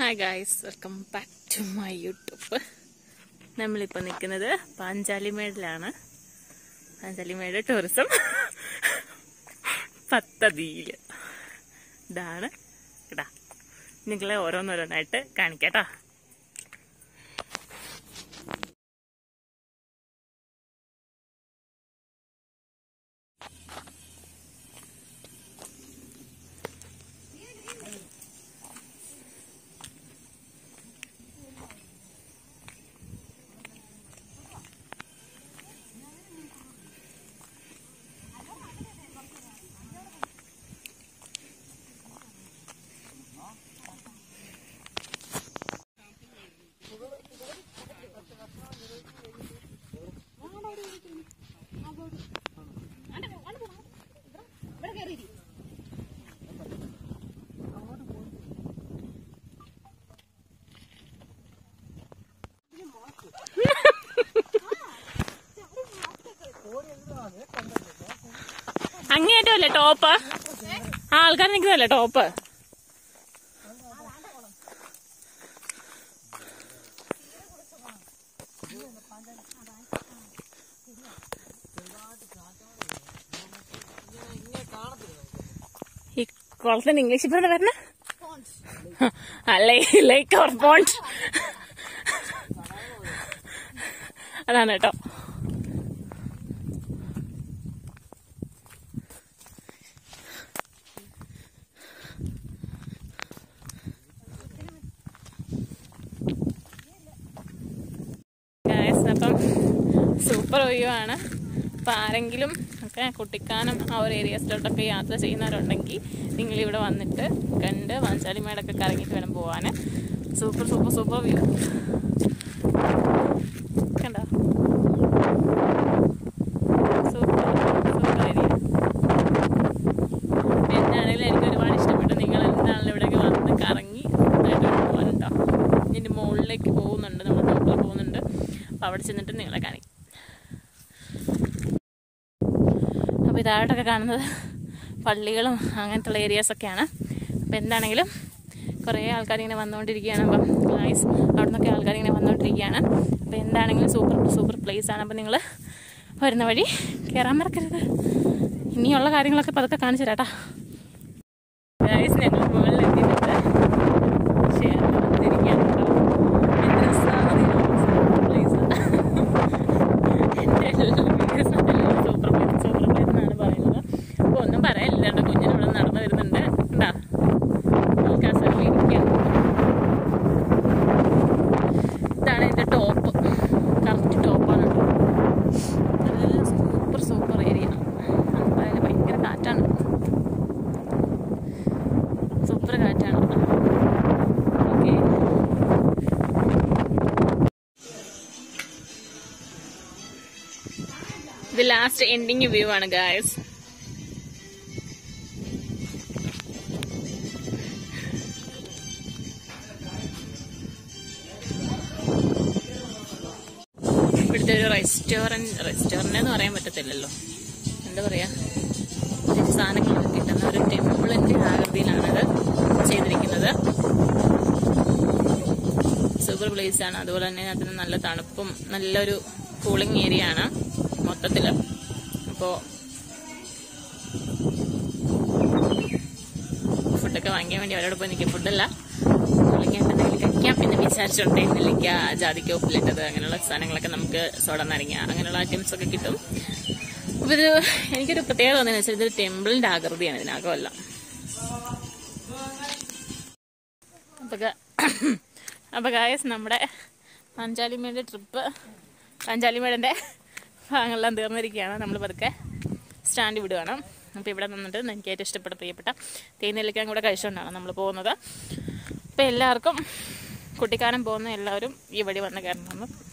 Hi guys welcome back to my YouTube നമ്മളിപ്പോൾ നിൽക്കുന്നത് പാഞ്ചാലിമേടിലാണ് Panchalimedu tourism പദ്ധതിയിൽ ഇതാണ് ഇടാ നിങ്ങളെ ഓരോന്നോരോന്നായിട്ട് കാണിക്കാട്ടോ അങ്ങേറ്റമല്ലേ ടോപ്പ് ആ ആൾക്കാർ നിൽക്കുന്നല്ലേ ടോപ്പ് ഈ കുളത്തിന്റെ ഇംഗ്ലീഷ് ഇപ്പൊ എന്താ പറഞ്ഞ ലൈക്ക് ഓർ പോണ്ട് അതാണ് കേട്ടോ ഗായസ് അപ്പം സൂപ്പർ വ്യൂ ആണ് അപ്പം ആരെങ്കിലും ഒക്കെ കുട്ടിക്കാനം ആ ഒരു ഏരിയസിലോട്ടൊക്കെ യാത്ര ചെയ്യുന്നവരുണ്ടെങ്കിൽ നിങ്ങൾ ഇവിടെ വന്നിട്ട് കണ്ട് വാഞ്ചാലിമേടൊക്കെ കറങ്ങിയിട്ട് വേണം പോവാൻ സൂപ്പർ സൂപ്പർ സൂപ്പർ വ്യൂ കണ്ടോ സൂപ്പർ സൂപ്പർ ഏരിയ എന്നാണെങ്കിലും എനിക്ക് ഒരുപാട് ഇഷ്ടപ്പെട്ടു നിങ്ങൾ എന്താണെങ്കിലും ഇവിടെയൊക്കെ വന്ന് കറങ്ങി ഇതായിട്ട് പോകാനുണ്ടോ ഇതിൻ്റെ മുകളിലേക്ക് പോകുന്നുണ്ട് നമ്മൾ ടോപ്പിൽ പോകുന്നുണ്ട് അപ്പോൾ അവിടെ ചെന്നിട്ട് നിങ്ങളെ കാണിക്കും അപ്പോൾ ഇതായിട്ടൊക്കെ കാണുന്നത് പള്ളികളും അങ്ങനത്തുള്ള ഏരിയാസൊക്കെയാണ് അപ്പോൾ എന്താണെങ്കിലും കുറേ ആൾക്കാരിങ്ങനെ വന്നുകൊണ്ടിരിക്കുകയാണ് അപ്പം ഗൈസ് അവിടെ നിന്നൊക്കെ ആൾക്കാരിങ്ങനെ വന്നുകൊണ്ടിരിക്കുകയാണ് അപ്പോൾ എന്താണെങ്കിലും സൂപ്പർ സൂപ്പർ പ്ലേസ് ആണ് അപ്പോൾ നിങ്ങൾ വരുന്ന വഴി കയറാൻ മറക്കരുത് ഇനിയുള്ള കാര്യങ്ങളൊക്കെ പതുക്കെ കാണിച്ചു തരാട്ടാ ഗൈസ് ഞങ്ങൾ മുകളിൽ എത്തിയിട്ടുണ്ട് ഷെയർ ചെയ്തിരിക്കുകയാണ് കേട്ടോ. എന്ത് രസമാണ് ഈ place. എൻ്റെ എല്ലാ videos എല്ലാം super place, super place എന്നാണ് പറയുന്നത്. അപ്പോൾ ഒന്നും പറയാനില്ല കേട്ടോ. കുഞ്ഞിന് ഇവിടെ നടന്നു വരുന്നുണ്ട് കണ്ടാ ആൾക്കാർ സ്ഥലം ഇരിക്കുകയാണ് ഇതാണ് എൻ്റെ ടോപ്പ് കറക്റ്റ് ടോപ്പാണ് കേട്ടോ നല്ല സൂപ്പർ സൂപ്പർ ഏരിയ അതിൽ ഭയങ്കര കാറ്റാണ് സൂപ്പർ കാറ്റാണ് ഓക്കെ ഇത് ലാസ്റ്റ് എൻഡിങ് വ്യൂ ആണ് ഗായസ് ഇവിടുത്തെ ഒരു റെസ്റ്റോറൻറ്റ് റെസ്റ്റോറൻറ്റ് എന്ന് പറയാൻ പറ്റത്തില്ലല്ലോ എന്താ പറയാ കുറച്ച് സാധനങ്ങളൊക്കെ കിട്ടുന്ന ഒരു ടെമ്പിളിന്റെ ആകൃതിയിലാണിത് ചെയ്തിരിക്കുന്നത് സൂപ്പർ പ്ലേസ് ആണ് അതുപോലെ തന്നെ അതിന് നല്ല തണുപ്പും നല്ലൊരു കൂളിംഗ് ഏരിയ ആണ് മൊത്തത്തില് അപ്പോ ഫുഡൊക്കെ വാങ്ങിക്കാൻ വേണ്ടി അവരോട് പോയി നിൽക്കും ഫുഡല്ല പുള്ളിക്കായിട്ട് എന്തെങ്കിലും കഴിക്കാം എന്ന് വിചാരിച്ചോട്ടെ നെല്ലിക്ക ജാതിക്ക ഉപ്പിലിട്ടത് അങ്ങനെയുള്ള സാധനങ്ങളൊക്കെ നമുക്ക് സോഡ നാരങ്ങ അങ്ങനെയുള്ള ഐറ്റംസ് ഒക്കെ കിട്ടും അപ്പൊ ഇത് എനിക്കൊരു പ്രത്യേകത തോന്നിയെന്ന് വെച്ചാൽ ഇതൊരു ടെമ്പിളിന്റെ ആകൃതിയാണ് ഇതിനകമല്ല അപ്പൊ ഗ- അപ്പൊ ഗായസ് നമ്മുടെ പാഞ്ചാലിമേട് ട്രിപ്പ് പാഞ്ചാലിമേടിന്റെ ഭാഗങ്ങളെല്ലാം തീർന്നിരിക്കുകയാണ് നമ്മൾ പതുക്കെ സ്റ്റാൻഡ് വിടുകയാണ് അപ്പോൾ ഇവിടെ നിന്നിട്ട് എനിക്ക് ഏറ്റവും ഇഷ്ടപ്പെട്ട പ്രിയപ്പെട്ട തേനെല്ലിക്കാൻ കൂടെ കഴിച്ചുകൊണ്ടാണ് നമ്മൾ പോകുന്നത് അപ്പോൾ എല്ലാവർക്കും കുട്ടിക്കാനം പോകുന്ന എല്ലാവരും ഈ വഴി വന്ന് കയറണമെന്ന്